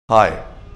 Hi,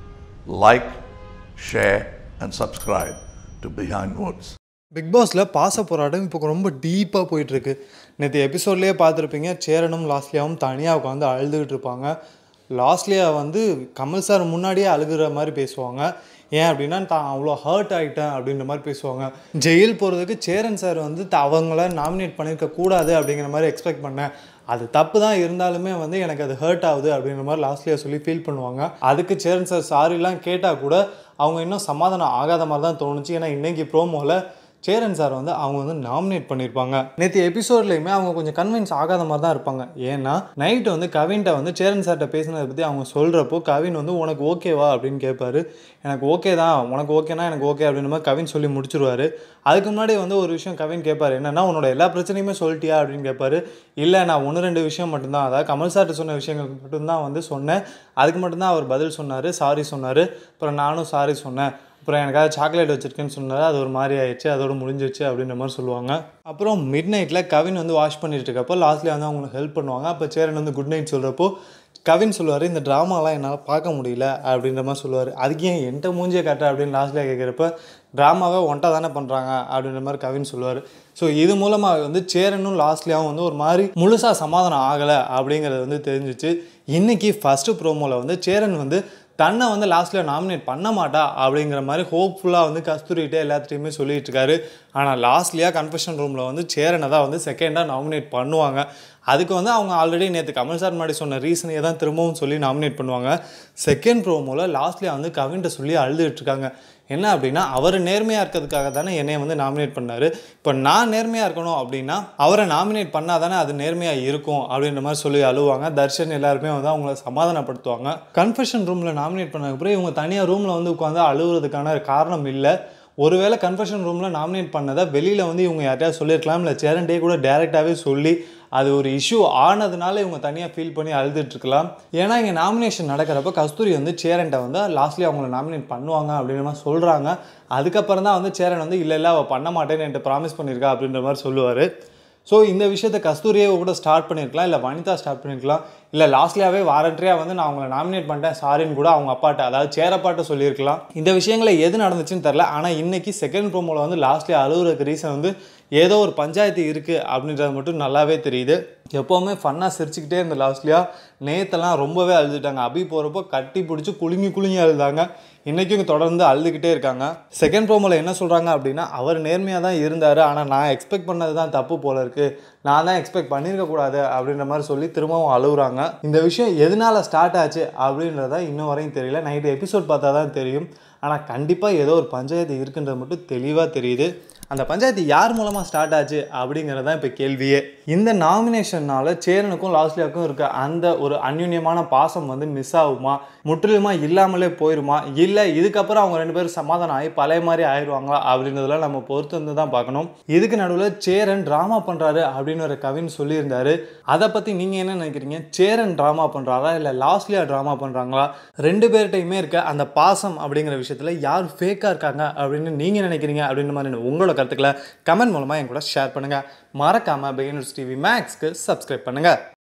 like, share, and subscribe to Behind Woods. Big பாஸில் பாச போராட்டம் இப்போ ரொம்ப டீப்பாக போயிட்டுருக்கு நேற்று எபிசோட்லேயே பார்த்துருப்பீங்க சேரனும் லாஸ்லியாவும் தனியாக உட்காந்து அழுதுகிட்டு இருப்பாங்க லாஸ்லியா வந்து கமல் சார் முன்னாடியே அழுகுற மாதிரி பேசுவாங்க ஏன் அப்படின்னா தான் அவ்வளோ ஹர்ட் ஆகிட்டேன் அப்படின்ற மாதிரி பேசுவாங்க ஜெயில் போகிறதுக்கு சேரன் சார் வந்து த- அவங்கள நாமினேட் பண்ணியிருக்க கூடாது அப்படிங்கிற மாதிரி எக்ஸ்பெக்ட் பண்ணேன் அது தப்பு தான் இருந்தாலுமே வந்து எனக்கு அது ஹர்ட் ஆகுது அப்படின்ற மாதிரி லாஸ்ட்லியா சொல்லி ஃபீல் பண்ணுவாங்க அதுக்கு சேரன் சார் சாரிலாம் கேட்டால் கூட அவங்க இன்னும் சமாதானம் ஆகாத மாதிரி தான் தோணுச்சு ஏன்னா இன்னைக்கு ப்ரோமோவில் சேரன் சார் வந்து அவங்க வந்து நாமினேட் பண்ணியிருப்பாங்க நேற்று எபிசோட்லேயுமே அவங்க கொஞ்சம் கன்வின்ஸ் ஆகாத மாதிரி தான் இருப்பாங்க ஏன்னா நைட்டு வந்து கவின்கிட்ட வந்து சேரன் சார்கிட்ட பேசினதை பற்றி அவங்க சொல்கிறப்போ கவின் வந்து உனக்கு ஓகேவா அப்படின்னு கேட்பாரு எனக்கு ஓகே தான் உனக்கு ஓகேனா எனக்கு ஓகே அப்படின்ற மாதிரி கவின் சொல்லி முடிச்சிருவாரு அதுக்கு முன்னாடி வந்து ஒரு விஷயம் கவின் கேட்பாரு என்னன்னா உன்னோட எல்லா பிரச்சனையுமே சொல்லிட்டியா அப்படின்னு கேட்பாரு இல்லை நான் ஒன்று ரெண்டு விஷயம் மட்டும்தான் அதாவது கமல் சார்ட்ட சொன்ன விஷயங்களுக்கு மட்டும்தான் வந்து சொன்னேன் அதுக்கு மட்டும்தான் அவர் பதில் சொன்னார் சாரி சொன்னார் அப்புறம் நானும் சாரி சொன்னேன் அப்புறம் எனக்காக சாக்லேட் வச்சிருக்கேன்னு சொன்னார் அது ஒரு மாதிரி ஆயிடுச்சு அதோட முடிஞ்சிருச்சு அப்படின்ற மாதிரி சொல்லுவாங்க அப்புறம் மிட் நைட்டில் கவின் வந்து வாஷ் பண்ணிட்டு இருக்கப்போ லாஸ்ட்ல வந்து அவங்களுக்கு ஹெல்ப் பண்ணுவாங்க அப்போ சேரன் வந்து குட் நைட் சொல்கிறப்போ கவின் சொல்லுவார் இந்த ட்ராமாலாம் என்னால் பார்க்க முடியல அப்படின்ற மாதிரி சொல்லுவார் அதுக்கு ஏன் என்கிட்ட மூஞ்சியை காட்டுற அப்படின்னு லாஸ்ட்ல கேட்குறப்ப ட்ராமாவை ஒன்ட்டா தானே பண்ணுறாங்க அப்படின்ற மாதிரி கவின் சொல்லுவார் ஸோ இது மூலமாக வந்து சேரனும் லாஸ்ட்லியாவும் வந்து ஒரு மாதிரி முழுசாக சமாதானம் ஆகலை அப்படிங்கிறது வந்து தெரிஞ்சிச்சு இன்னைக்கு ஃபஸ்ட்டு ப்ரோமோவில் வந்து சேரன் வந்து தன்னை வந்து லாஸ்ட்டில் நாமினேட் பண்ண மாட்டா அப்படிங்கிற மாதிரி ஹோப்ஃபுல்லாக வந்து கஸ்தூரிகிட்ட எல்லாத்துட்டையுமே சொல்லிட்டு இருக்காரு ஆனால் லாஸ்ட்லியாக கன்ஃபெஷன் ரூமில் வந்து சேரனை தான் வந்து செகண்டாக நாமினேட் பண்ணுவாங்க அதுக்கு வந்து அவங்க ஆல்ரெடி நேற்று கமல் சார் முன்னாடி சொன்ன ரீசனையே தான் திரும்பவும் சொல்லி நாமினேட் பண்ணுவாங்க செகண்ட் ப்ரோமோவில் லாஸ்ட்லியாக வந்து கவின்ட்ட சொல்லி அழுதுட்டு இருக்காங்க என்ன அப்படின்னா அவர் நேர்மையாக இருக்கிறதுக்காக தானே என்னைய வந்து நாமினேட் பண்ணார் இப்போ நான் நேர்மையாக இருக்கணும் அப்படின்னா அவரை நாமினேட் பண்ணால் தானே அது நேர்மையாக இருக்கும் அப்படின்ற மாதிரி சொல்லி அழுவாங்க தர்ஷன் எல்லாருமே வந்து அவங்கள சமாதானப்படுத்துவாங்க கன்ஃபெஷன் ரூமில் நாமினேட் பண்ணதுக்கப்புறம் இவங்க தனியாக ரூமில் வந்து உட்காந்து அழுகுறதுக்கான காரணம் இல்லை ஒருவேளை கன்ஃபெஷன் ரூமில் நாமினேட் பண்ணதை வெளியில் வந்து இவங்க யார்ட்டையா சொல்லியிருக்கலாம் இல்லை சேரண்டே கூட டேரெக்டாகவே சொல்லி அது ஒரு இஷ்யூ ஆனதுனால இவங்க தனியாக ஃபீல் பண்ணி அழுதுட்டு இருக்கலாம் ஏன்னா இங்கே நாமினேஷன் நடக்கிறப்ப கஸ்தூரி வந்து சேரன்ட்ட வந்து லாஸ்ட்லி அவங்கள நாமினேட் பண்ணுவாங்க அப்படின்ற மாதிரி சொல்கிறாங்க அதுக்கப்புறம் தான் வந்து சேரன் வந்து இல்லை இல்லை அவள் பண்ண மாட்டேன்னு என்கிட்ட ப்ராமிஸ் பண்ணியிருக்கா அப்படின்ற மாதிரி சொல்லுவார் ஸோ இந்த விஷயத்த கஸ்தூரியே கூட ஸ்டார்ட் பண்ணியிருக்கலாம் இல்லை வனிதா ஸ்டார்ட் பண்ணியிருக்கலாம் இல்லை லாஸ்ட்லியாகவே வாரண்ட்ரியாக வந்து நான் அவங்கள நாமினேட் பண்ணிட்டேன் சாரின்னு கூட அவங்க அப்பாட்ட அதாவது சேரப்பாட்ட சொல்லியிருக்கலாம் இந்த விஷயங்களை எது நடந்துச்சுன்னு தெரில ஆனால் இன்னைக்கு செகண்ட் ப்ரோமோவில் வந்து லாஸ்ட்லியாக அழுகுறதுக்கு ரீசன் வந்து ஏதோ ஒரு பஞ்சாயத்து இருக்குது அப்படின்றது மட்டும் நல்லாவே தெரியுது எப்போவுமே ஃபன்னாக சிரிச்சுக்கிட்டே இருந்த லாஸ்ட்லியாக நேத்தெல்லாம் ரொம்பவே அழுதுட்டாங்க அபி போகிறப்போ கட்டி பிடிச்சி குலுங்கி குலுங்கி அழுதாங்க இன்றைக்கும் தொடர்ந்து அழுதுகிட்டே இருக்காங்க செகண்ட் ப்ரோமோவில் என்ன சொல்கிறாங்க அப்படின்னா அவர் நேர்மையாக தான் இருந்தார் ஆனால் நான் எக்ஸ்பெக்ட் பண்ணது தான் தப்பு போல இருக்குது நான் தான் எக்ஸ்பெக்ட் பண்ணியிருக்க கூடாது அப்படின்ற மாதிரி சொல்லி திரும்பவும் அழுகுறாங்க இந்த விஷயம் எதனால ஸ்டார்ட் ஆச்சு அப்படின்றத இன்னும் வரையும் தெரியல நைட்டு எபிசோட் பார்த்தா தான் தெரியும் ஆனால் கண்டிப்பாக ஏதோ ஒரு பஞ்சாயத்து இருக்குன்றது மட்டும் தெளிவாக தெரியுது அந்த பஞ்சாயத்து யார் மூலமாக ஸ்டார்ட் ஆச்சு அப்படிங்கிறது தான் இப்போ கேள்வியே இந்த நாமினேஷனால் சேரனுக்கும் லாஸ்லியாவுக்கும் இருக்க அந்த ஒரு அந்யுன்யமான பாசம் வந்து மிஸ் ஆகுமா முற்றிலுமா இல்லாமலே போயிருமா இல்லை இதுக்கப்புறம் அவங்க ரெண்டு பேரும் சமாதானம் ஆகி பழைய மாதிரி ஆயிடுவாங்களா அப்படின்றதெல்லாம் நம்ம பொறுத்து வந்து தான் பார்க்கணும் இதுக்கு நடுவில் சேரன் ட்ராமா பண்ணுறாரு அப்படின்னு ஒரு கவின் சொல்லியிருந்தாரு அதை பற்றி நீங்கள் என்ன நினைக்கிறீங்க சேரன் ட்ராமா பண்ணுறாரா இல்லை லாஸ்ட்லியாக ட்ராமா பண்ணுறாங்களா ரெண்டு பேர்கிட்டையுமே இருக்க அந்த பாசம் அப்படிங்கிற விஷயத்தில் யார் ஃபேக்காக இருக்காங்க அப்படின்னு நீங்கள் நினைக்கிறீங்க அப்படின்ற மாதிரி உங்களோட கருத்துக்களை கமெண்ட் மூலமாக என் கூட ஷேர் பண்ணுங்கள் மறக்காமல் பிகினர்ஸ் டிவி மேக்ஸ்க்கு சப்ஸ்கிரைப் பண்ணுங்கள்